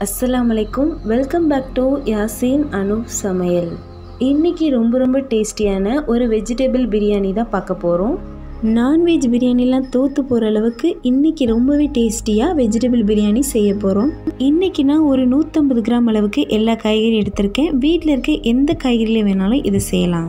அஸ்ஸலாமு அலைக்கும் welcome back to Yaseen Anu சமையல் இன்னைக்கு ரொம்ப ரொம்ப டேஸ்டியான ஒரு வெஜிடபிள் பிரியாணி தான் பார்க்க போகிறோம் நான்வெஜ் பிரியாணிலாம் தோற்று போகிற அளவுக்கு இன்னைக்கு ரொம்பவே டேஸ்டியாக வெஜிடபிள் பிரியாணி செய்ய போகிறோம் இன்னைக்கு நான் ஒரு நூற்றம்பது கிராம் அளவுக்கு எல்லா காய்கறி எடுத்திருக்கேன் வீட்டில் இருக்க எந்த காய்கறியில் வேணாலும் இதை செய்யலாம்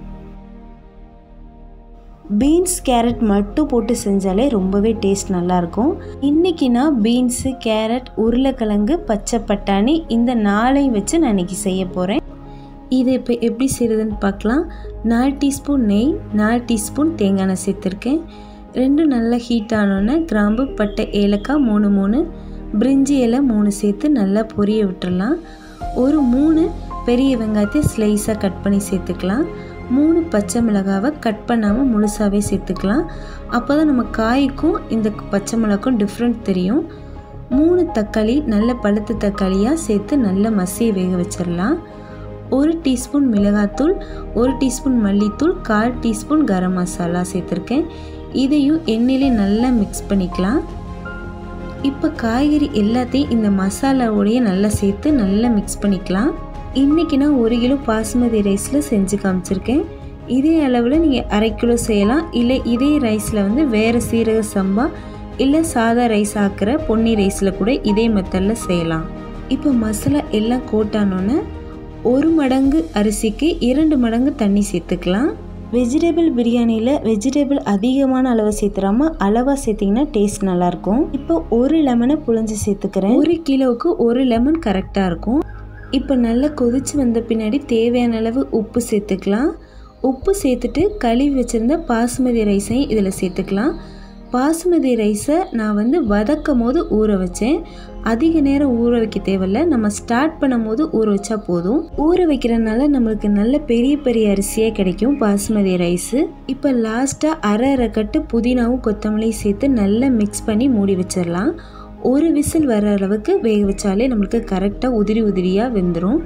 பீன்ஸ் கேரட் மட்டும் போட்டு செஞ்சாலே ரொம்பவே டேஸ்ட் நல்லாயிருக்கும் இன்றைக்கி நான் பீன்ஸு கேரட் உருளைக்கிழங்கு பச்சை பட்டாணி இந்த நாளையும் வச்சு நான் இன்றைக்கி செய்ய போகிறேன் இதை இப்போ எப்படி செய்கிறதுன்னு பார்க்கலாம் நாலு டீஸ்பூன் நெய் நாலு டீஸ்பூன் தேங்காய் எண்ணெய் சேர்த்துருக்கேன் ரெண்டும் நல்லா ஹீட் ஆனோன்னே கிராம்பு பட்டை ஏலக்காய் மூணு மூணு பிரிஞ்சி இலை மூணு சேர்த்து நல்லா பொரிய விட்டுறலாம் ஒரு மூணு பெரிய வெங்காயத்தை ஸ்லைஸாக கட் பண்ணி சேர்த்துக்கலாம் மூணு பச்சை மிளகாவை கட் பண்ணாமல் முழுசாகவே சேர்த்துக்கலாம் அப்போ தான் நம்ம காய்க்கும் இந்த பச்சை மிளகாக்கும் டிஃப்ரெண்ட் தெரியும் மூணு தக்காளி நல்ல பழுத்த தக்காளியாக சேர்த்து நல்ல மசியை வேக வச்சிடலாம் ஒரு டீஸ்பூன் மிளகாத்தூள் ஒரு டீஸ்பூன் மல்லித்தூள் கால் டீஸ்பூன் கரம் மசாலா சேர்த்துருக்கேன் இதையும் எண்ணெயிலே நல்லா மிக்ஸ் பண்ணிக்கலாம் இப்போ காய்கறி எல்லாத்தையும் இந்த மசாலாவோடையே நல்லா சேர்த்து நல்லா மிக்ஸ் பண்ணிக்கலாம் இன்றைக்கி நான் ஒரு கிலோ பாஸ்மதி ரைஸில் செஞ்சு காமிச்சிருக்கேன் இதே அளவில் நீங்கள் அரை கிலோ செய்யலாம் இல்லை இதே ரைஸில் வந்து வேறு சீரக சம்பா இல்லை சாதா ரைஸ் ஆக்கிற பொன்னி ரைஸில் கூட இதே மெத்தடில் செய்யலாம் இப்போ மசாலா எல்லாம் கோட்டானோன்னே ஒரு மடங்கு அரிசிக்கு இரண்டு மடங்கு தண்ணி சேர்த்துக்கலாம் வெஜிடபிள் பிரியாணியில் வெஜிடபிள் அதிகமான அளவு சேர்த்துறாம அளவாக சேர்த்திங்கன்னா டேஸ்ட் நல்லாயிருக்கும் இப்போ ஒரு லெமனை புழிஞ்சு சேர்த்துக்கிறேன் ஒரு கிலோவுக்கு ஒரு லெமன் கரெக்டாக இருக்கும் இப்போ நல்லா கொதிச்சு வந்த பின்னாடி தேவையான அளவு உப்பு சேர்த்துக்கலாம் உப்பு சேர்த்துட்டு கழுவி வச்சுருந்த பாசுமதி ரைஸையும் இதில் சேர்த்துக்கலாம் பாசுமதி ரைஸை நான் வந்து வதக்கும் போது ஊற வச்சேன் அதிக நேரம் ஊற வைக்க தேவையில்ல நம்ம ஸ்டார்ட் பண்ணும் போது ஊற வச்சா போதும் ஊற வைக்கிறதுனால நம்மளுக்கு நல்ல பெரிய பெரிய அரிசியாக கிடைக்கும் பாசுமதி ரைஸு இப்போ லாஸ்ட்டாக அரை அரை கட்டு புதினாவும் கொத்தமல்லியும் சேர்த்து நல்லா மிக்ஸ் பண்ணி மூடி வச்சிடலாம் ஒரு விசில் வர அளவுக்கு வேக வச்சாலே நம்மளுக்கு கரெக்டாக உதிரி உதிரியாக வெந்துடும்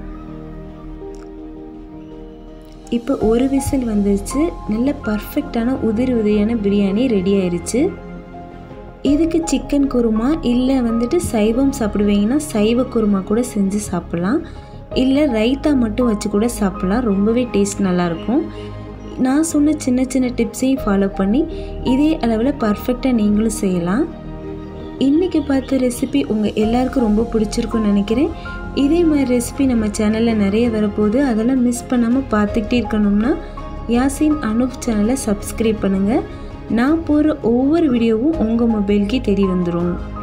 இப்போ ஒரு விசில் வந்துருச்சு நல்ல பர்ஃபெக்டான உதிரி உதிரியான பிரியாணி ரெடி ஆயிடுச்சு இதுக்கு சிக்கன் குருமா இல்லை வந்துட்டு சைவம் சாப்பிடுவீங்கன்னா சைவ குருமா கூட செஞ்சு சாப்பிட்லாம் இல்லை ரைத்தா மட்டும் வச்சு கூட சாப்பிட்லாம் ரொம்பவே டேஸ்ட் நல்லாயிருக்கும் நான் சொன்ன சின்ன சின்ன டிப்ஸையும் ஃபாலோ பண்ணி இதே அளவில் பர்ஃபெக்டாக நீங்களும் செய்யலாம் இன்றைக்கி பார்த்த ரெசிபி உங்கள் எல்லாருக்கும் ரொம்ப பிடிச்சிருக்குன்னு நினைக்கிறேன் இதே மாதிரி ரெசிபி நம்ம சேனலில் நிறைய வரப்போகுது அதெல்லாம் மிஸ் பண்ணாமல் பார்த்துக்கிட்டே இருக்கணும்னா யாசின் அனுப் சேனலை சப்ஸ்கிரைப் பண்ணுங்கள் நான் போகிற ஒவ்வொரு வீடியோவும் உங்கள் மொபைலுக்கே தெரிய வந்துடும்